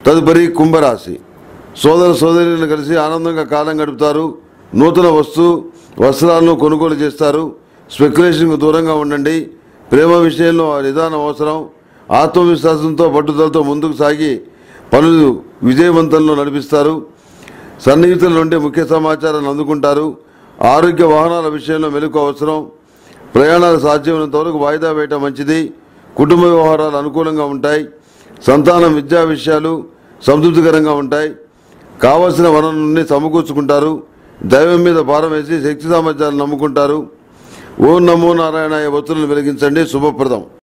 తదుపరి కుంభరాశి సోదర సోదరులను కలిసి ఆనందంగా కాలం గడుపుతారు నూతన వస్తు వస్త్రాలను కొనుగోలు చేస్తారు స్పెక్యులేషన్కు దూరంగా ఉండండి ప్రేమ విషయంలో ఆ నిదానం అవసరం ఆత్మవిశ్వాసంతో పట్టుదలతో ముందుకు సాగి పనులు విజయవంతంలో నడిపిస్తారు సన్నిహితుల నుండి ముఖ్య సమాచారాన్ని అందుకుంటారు ఆరోగ్య వాహనాల విషయంలో మెలకు అవసరం ప్రయాణాలు సాధ్యమైనంత వరకు వాయిదా వేయటం మంచిది కుటుంబ వ్యవహారాలు అనుకూలంగా ఉంటాయి సంతానం విద్యా విషయాలు సంతృప్తికరంగా ఉంటాయి కావలసిన వనరులని సమకూర్చుకుంటారు దైవం మీద భారం వేసి శక్తి సామర్థ్యాలను నమ్ముకుంటారు ఓం నమో నారాయణ ఒత్తులను వెలిగించండి శుభప్రదం